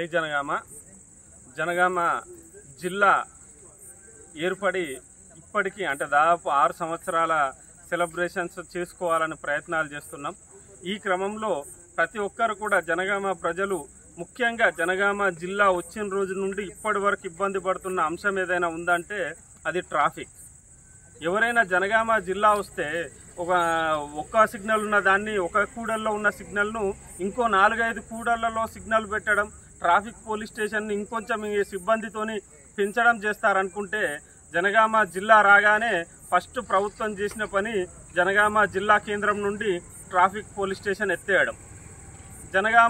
జనగామ జనగామ జిల్లా ఏర్పడి ఇప్పటికీ అంటే దాదాపు ఆరు సంవత్సరాల సెలబ్రేషన్స్ చేసుకోవాలని ప్రయత్నాలు చేస్తున్నాం ఈ క్రమంలో ప్రతి ఒక్కరు కూడా జనగామ ప్రజలు ముఖ్యంగా జనగామ జిల్లా వచ్చిన రోజు నుండి ఇప్పటి వరకు ఇబ్బంది పడుతున్న అంశం ఏదైనా ఉందంటే అది ట్రాఫిక్ ఎవరైనా జనగామ జిల్లా వస్తే ఒక ఒక్క సిగ్నల్ ఉన్న దాన్ని ఒక కూడల్లో ఉన్న సిగ్నల్ను ఇంకో నాలుగైదు కూడళ్లలో సిగ్నల్ పెట్టడం ట్రాఫిక్ పోలీస్ స్టేషన్ ఇంకొంచెం ఈ సిబ్బందితోని పెంచడం చేస్తారనుకుంటే జనగామ జిల్లా రాగానే ఫస్ట్ ప్రభుత్వం చేసిన పని జనగామ జిల్లా కేంద్రం నుండి ట్రాఫిక్ పోలీస్ స్టేషన్ ఎత్తేయడం జనగామ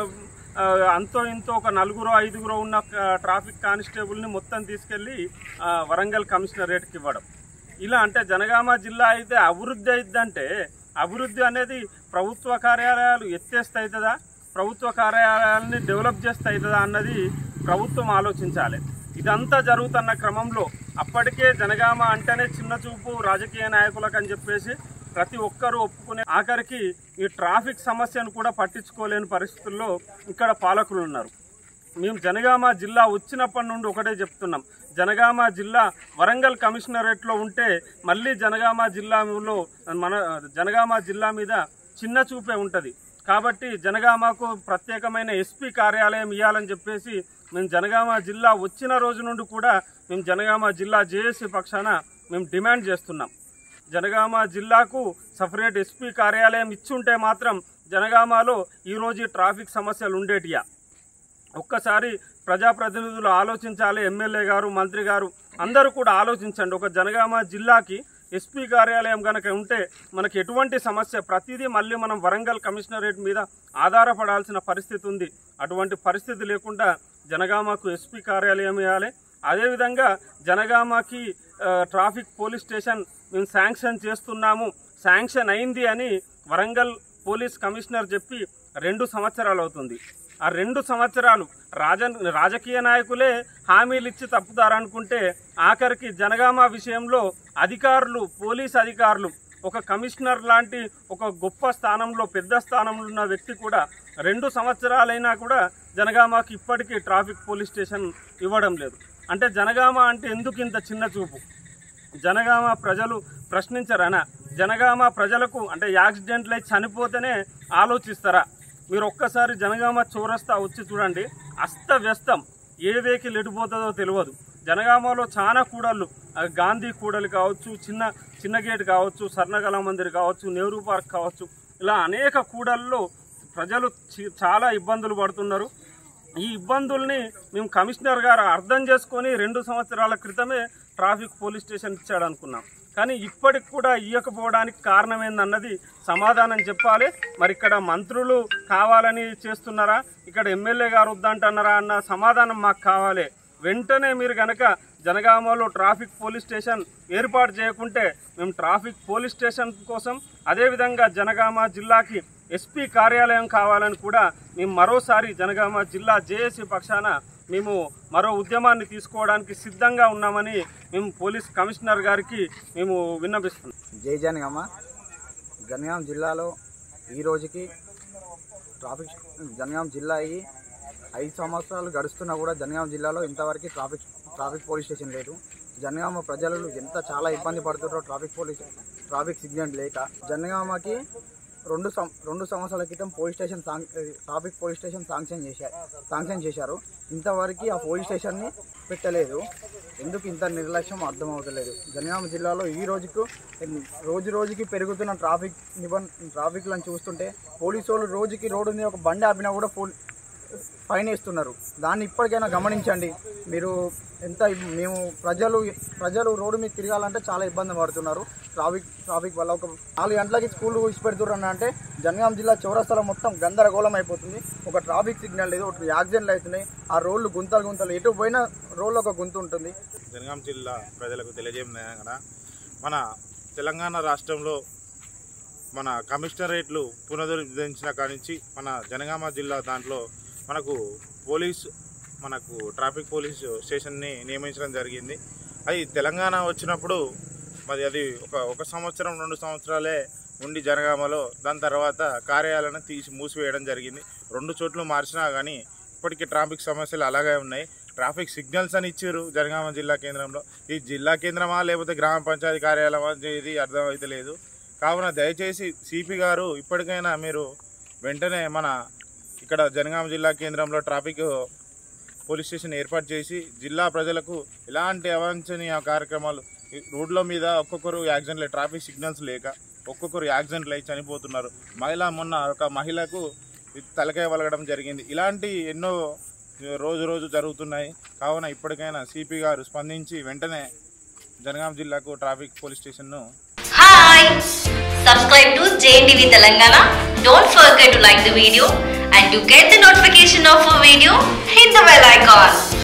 ఆ, అంతో ఇంతో ఒక నలుగురు ఐదుగురు ఉన్న ఆ, ట్రాఫిక్ కానిస్టేబుల్ని మొత్తం తీసుకెళ్ళి ఆ, వరంగల్ కమిషనరేట్కి ఇవ్వడం ఇలా అంటే జనగామ జిల్లా అయితే అభివృద్ధి అయిద్దంటే అభివృద్ధి అనేది ప్రభుత్వ కార్యాలయాలు ఎత్తేస్తే అవుతుందా ప్రభుత్వ కార్యాలయాలని డెవలప్ చేస్తే అవుతుందా అన్నది ప్రభుత్వం ఆలోచించాలి ఇదంతా జరుగుతున్న క్రమంలో అప్పటికే జనగామ అంటేనే చిన్న చూపు రాజకీయ నాయకులకు అని చెప్పేసి ప్రతి ఒక్కరూ ఒప్పుకునే ఆఖరికి ఈ ట్రాఫిక్ సమస్యను కూడా పట్టించుకోలేని పరిస్థితుల్లో ఇక్కడ పాలకులు ఉన్నారు మేము జనగామ జిల్లా వచ్చినప్పటి నుండి ఒకటే చెప్తున్నాం జనగామ జిల్లా వరంగల్ కమిషనరేట్లో ఉంటే మళ్ళీ జనగామ జిల్లాలో మన జనగామ జిల్లా మీద చిన్న చూపే ఉంటుంది కాబట్టి జనగామకు ప్రత్యేకమైన ఎస్పీ కార్యాలయం ఇవ్వాలని చెప్పేసి మేము జనగామ జిల్లా వచ్చిన రోజు నుండి కూడా మేము జనగామ జిల్లా జేఏసీ పక్షాన మేము డిమాండ్ చేస్తున్నాం జనగామ జిల్లాకు సపరేట్ ఎస్పీ కార్యాలయం ఇచ్చుంటే మాత్రం జనగామలో ఈరోజు ఈ ట్రాఫిక్ సమస్యలు ఉండేటియా ఒక్కసారి ప్రజాప్రతినిధులు ఆలోచించాలి ఎమ్మెల్యే గారు మంత్రి గారు అందరూ కూడా ఆలోచించండి ఒక జనగామ జిల్లాకి ఎస్పీ కార్యాలయం కనుక ఉంటే మనకి ఎటువంటి సమస్య ప్రతిదీ మళ్ళీ మనం వరంగల్ కమిషనరేట్ మీద ఆధారపడాల్సిన పరిస్థితి ఉంది అటువంటి పరిస్థితి లేకుండా జనగామకు ఎస్పీ కార్యాలయం ఇవ్వాలి అదేవిధంగా జనగామకి ఆ, ట్రాఫిక్ పోలీస్ స్టేషన్ మేము శాంక్షన్ చేస్తున్నాము శాంక్షన్ అయింది అని వరంగల్ పోలీస్ కమిషనర్ చెప్పి రెండు సంవత్సరాలు అవుతుంది ఆ రెండు సంవత్సరాలు రాజ రాజకీయ నాయకులే హామీలు ఇచ్చి తప్పుతారనుకుంటే ఆఖరికి జనగామ విషయంలో అధికారులు పోలీస్ అధికారులు ఒక కమిషనర్ లాంటి ఒక గొప్ప స్థానంలో పెద్ద స్థానంలో ఉన్న వ్యక్తి కూడా రెండు సంవత్సరాలైనా కూడా జనగామకి ఇప్పటికీ ట్రాఫిక్ పోలీస్ స్టేషన్ ఇవ్వడం లేదు అంటే జనగామ అంటే ఎందుకు ఇంత చిన్న చూపు జనగామ ప్రజలు ప్రశ్నించరనా జనగామ ప్రజలకు అంటే యాక్సిడెంట్లు అయి చనిపోతేనే ఆలోచిస్తారా మీరు ఒక్కసారి జనగామ చౌరస్తా వచ్చి చూడండి అస్తవ్యస్తం ఏ వెహికల్ ఎటుపోతుందో తెలియదు జనగామలో చాలా కూడళ్ళు ఆ గాంధీ కూడలు కావచ్చు చిన్న చిన్న గేట్ కావచ్చు స్వర్ణకళ మందిర్ కావచ్చు నెహ్రూ పార్క్ కావచ్చు ఇలా అనేక కూడల్లో ప్రజలు చి- చాలా ఇబ్బందులు పడుతున్నారు ఈ ఇబ్బందుల్ని మేము కమిషనర్ గారు అర్థం చేసుకొని రెండు సంవత్సరాల క్రితమే ట్రాఫిక్ పోలీస్ స్టేషన్ ఇచ్చాడు అనుకున్నాం కానీ ఇప్పటికి కూడా ఇవ్వకపోవడానికి కారణం ఏందన్నది సమాధానం చెప్పాలి మరి ఇక్కడ మంత్రులు కావాలని చేస్తున్నారా ఇక్కడ ఎమ్మెల్యే గారు వద్దంటున్నారా అన్న సమాధానం మాకు కావాలి వెంటనే మీరు గనక జనగామలో ట్రాఫిక్ పోలీస్ స్టేషన్ ఏర్పాటు చేయకుంటే మేము ట్రాఫిక్ పోలీస్ స్టేషన్ కోసం అదేవిధంగా జనగామ జిల్లాకి ఎస్పీ కార్యాలయం కావాలని కూడా మేము మరోసారి జనగామ జిల్లా జేఏసీ పక్షాన మేము మరో ఉద్యమాన్ని తీసుకోవడానికి సిద్ధంగా ఉన్నామని మేము పోలీస్ కమిషనర్ గారికి మేము విన్నపిస్తున్నాం జై జనగామ జనగాం జిల్లాలో ఈ రోజుకి ట్రాఫిక్ జనగాం జిల్లా అయ్యి ఐదు సంవత్సరాలు గడుస్తున్నా కూడా జనగాం జిల్లాలో ఇంతవరకు ట్రాఫిక్ ట్రాఫిక్ పోలీస్ స్టేషన్ లేదు జనగామ ప్రజలు ఎంత చాలా ఇబ్బంది పడుతున్నారో ట్రాఫిక్ పోలీస్ ట్రాఫిక్ సిగ్నల్ లేక జనగామకి రెండు సం రెండు సంవత్సరాల క్రితం పోలీస్ స్టేషన్ సాంక్ ట్రాఫిక్ పోలీస్ స్టేషన్ శాంక్షన్ చేశారు శాంక్షన్ చేశారు ఇంతవరకు ఆ పోలీస్ స్టేషన్ని పెట్టలేదు ఎందుకు ఇంత నిర్లక్ష్యం అర్థం అవుతలేదు జనగామ జిల్లాలో ఈ రోజుకు రోజు రోజుకి పెరుగుతున్న ట్రాఫిక్ నిబంధ ట్రాఫిక్లను చూస్తుంటే పోలీసు వాళ్ళు రోజుకి రోడ్డు మీద ఒక బండి ఆపినా కూడా పోల్ ఫైన్ వేస్తున్నారు దాన్ని ఇప్పటికైనా గమనించండి మీరు ఎంత ఇబ్- మేము ప్రజలు ప్రజలు రోడ్డు మీద తిరగాలంటే చాలా ఇబ్బంది పడుతున్నారు ట్రాఫిక్ ట్రాఫిక్ వల్ల ఒక నాలుగు గంటలకి స్కూల్ ఇచ్చిపెడుతున్నారు అంటే జనగాం జిల్లా చౌరస్తాలో మొత్తం గందరగోళం అయిపోతుంది ఒక ట్రాఫిక్ సిగ్నల్ లేదు ఒక యాక్సిడెంట్లు అవుతున్నాయి ఆ రోడ్లు గుంతలు గుంతలు ఎటు పోయినా రోడ్లో ఒక గుంత ఉంటుంది జనగాం జిల్లా ప్రజలకు తెలియజేయగా మన తెలంగాణ రాష్ట్రంలో మన కమిషనరేట్లు పునరుద్ధరించిన కాడి నుంచి మన జనగామ జిల్లా దాంట్లో మనకు పోలీస్ మనకు ట్రాఫిక్ పోలీస్ స్టేషన్ని నియమించడం జరిగింది అది తెలంగాణ వచ్చినప్పుడు మరి అది ఒక ఒక సంవత్సరం రెండు సంవత్సరాలే ఉండి జనగామలో దాని తర్వాత కార్యాలయాన్ని తీసి మూసివేయడం జరిగింది రెండు చోట్ల మార్చినా కానీ ఇప్పటికీ ట్రాఫిక్ సమస్యలు అలాగే ఉన్నాయి ట్రాఫిక్ సిగ్నల్స్ అని ఇచ్చారు జనగామ జిల్లా కేంద్రంలో ఈ జిల్లా కేంద్రమా లేకపోతే గ్రామ పంచాయతీ కార్యాలయమా ఇది అర్థమైతే లేదు కావున దయచేసి సిపి గారు ఇప్పటికైనా మీరు వెంటనే మన ఇక్కడ జనగామ జిల్లా కేంద్రంలో ట్రాఫిక్ పోలీస్ స్టేషన్ ఏర్పాటు చేసి జిల్లా ప్రజలకు ఎలాంటి అవాంఛనీయ కార్యక్రమాలు ఈ రోడ్ల మీద ఒక్కొక్కరు యాక్సిడెంట్లు ట్రాఫిక్ సిగ్నల్స్ లేక ఒక్కొక్కరు యాక్సిడెంట్లు అయి చనిపోతున్నారు మహిళ మొన్న ఒక మహిళకు తలకాయ వలగడం జరిగింది ఇలాంటి ఎన్నో రోజు రోజు జరుగుతున్నాయి కావున ఇప్పటికైనా సిపి గారు స్పందించి వెంటనే జనగాం జిల్లాకు ట్రాఫిక్ పోలీస్ స్టేషన్ను Hi! Subscribe to JNTV Telangana. Don't forget to like the video and to get the notification of a video, hit the bell icon.